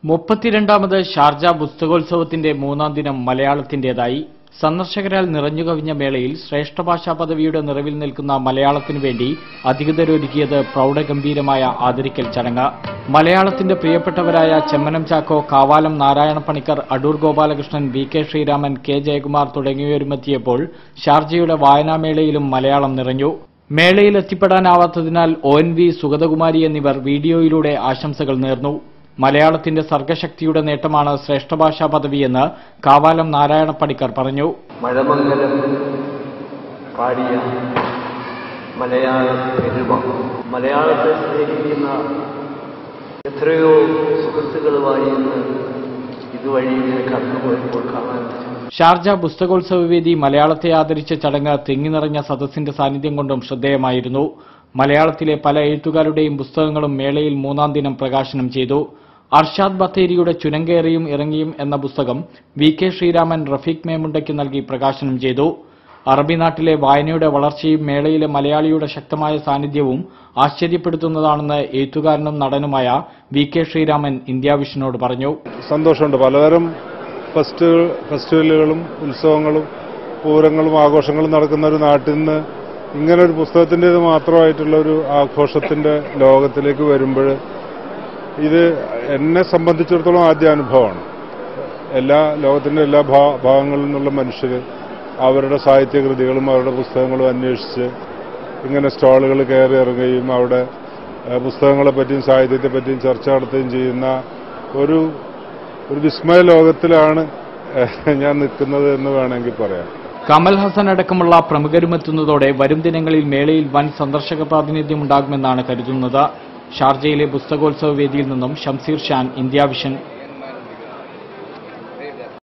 മുപ്പത്തിരണ്ടാമത് Sharjah പുസ്തകോത്സവത്തിന്റെ മൂന്നാം ദിനം മലയാളത്തിന്റേതായി സന്ദർശകരാൽ നിറഞ്ഞുകവിഞ്ഞ മേളയിൽ ശ്രേഷ്ഠ ഭാഷാ പദവിയുടെ നിറവിൽ നിൽക്കുന്ന മലയാളത്തിനു വേണ്ടി അധികൃതരൊരുക്കിയത് പ്രൗഢഗംഭീരമായ ആദരിക്കൽ ചടങ്ങ് മലയാളത്തിന്റെ പ്രിയപ്പെട്ടവരായ Chemmanam Chacko Kavalam Narayana Panicker Adoor Gopalakrishnan V K Sreeraman K Jayakumar തുടങ്ങിയവരുമെത്തിയപ്പോൾ ഷാർജയുടെ വായനാമേളയിലും മലയാളം നിറഞ്ഞു മേളയിൽ എത്തിപ്പെടാനാവാത്തതിനാൽ ഒ എൻ വി സുഗതകുമാരി എന്നിവർ വീഡിയോയിലൂടെ ആശംസകൾ നേർന്നു മലയാളത്തിന്റെ സർഗശക്തിയുടെ നേട്ടമാണ് ശ്രേഷ്ഠഭാഷാ പദവിയെന്ന് കാവാലം നാരായണ പണിക്കർ പറഞ്ഞു മഴമംഗലം പാടിയ മലയാള പെരുമ മലയാളത്തെ സ്നേഹിക്കുന്ന എത്രയോ സുഹൃത്തുക്കളുമായി ഇന്ന് ഇതുവഴി ഇങ്ങനെ കടന്നുപോയപ്പോൾ കാണാൻ പറ്റും ഷാർജ പുസ്തകോത്സവ വേദി മലയാളത്തെ ആദരിച്ച ചടങ്ങ് തിങ്ങി നിറഞ്ഞ സദസ്സിന്റെ സാന്നിധ്യം കൊണ്ടും ശ്രദ്ധേയമായിരുന്നു മലയാളത്തിലെ പല എഴുത്തുകാരുടെയും പുസ്തകങ്ങളും മേളയിൽ മൂന്നാം ദിനം പ്രകാശനം ചെയ്തു അർഷാദ് ബത്തേരിയുടെ ചുനങ്കേറിയും ഇറങ്ങിയും എന്ന പുസ്തകം വി കെ ശ്രീരാമൻ റഫീഖ് മേമുണ്ടയ്ക്ക് നൽകി പ്രകാശനം ചെയ്തു അറബി നാട്ടിലെ വായനയുടെ വളർച്ചയും മേളയിലെ മലയാളിയുടെ ശക്തമായ സാന്നിധ്യവും ആശ്ചര്യപ്പെടുത്തുന്നതാണെന്ന് എഴുത്തുകാരനും നടനുമായ വി കെ ശ്രീരാമൻ ഇന്ത്യാവിഷനോട് പറഞ്ഞു സന്തോഷമുണ്ട് പലതരം ഫെസ്റ്റ് ഫെസ്റ്റിവലുകളും ഉത്സവങ്ങളും പൂരങ്ങളും ആഘോഷങ്ങളും നടക്കുന്ന ഒരു നാട്ടിൽ നിന്ന് ഇങ്ങനെ ഒരു പുസ്തകത്തിൻ്റെത് മാത്രമായിട്ടുള്ള ഒരു ആഘോഷത്തിന്റെ ലോകത്തിലേക്ക് വരുമ്പോൾ ഇത് എന്നെ സംബന്ധിച്ചിടത്തോളം ആദ്യ അനുഭവമാണ് എല്ലാ ലോകത്തിന്റെ എല്ലാ ഭാ- ഭാഗങ്ങളിൽ നിന്നുള്ള മനുഷ്യർ അവരുടെ സാഹിത്യകൃതികളും അവരുടെ പുസ്തകങ്ങളും അന്വേഷിച്ച് ഇങ്ങനെ സ്റ്റാളുകൾ കയറി ഇറങ്ങുകയും അവിടെ ഏഹ്, പുസ്തകങ്ങളെ പറ്റിയും സാഹിത്യത്തെ പറ്റിയും ചർച്ച നടത്തുകയും ചെയ്യുന്ന ഒരു ഒരു വിസ്മയ ലോകത്തിലാണ് ഏഹ്, ഞാൻ നിൽക്കുന്നത് എന്ന് വേണമെങ്കിൽ പറയാം കമൽ ഹസൻ അടക്കമുള്ള പ്രമുഖരുമെത്തുന്നതോടെ വരും ദിനങ്ങളിൽ മേളയിൽ വൻ സന്ദർശക പ്രാതിനിധ്യം ഉണ്ടാകുമെന്നാണ് കരുതുന്നത് ഷാർജയിലെ പുസ്തകോത്സവ വേദിയിൽ നിന്നും ഷംസീർ ഷാൻ ഇന്ത്യ വിഷൻ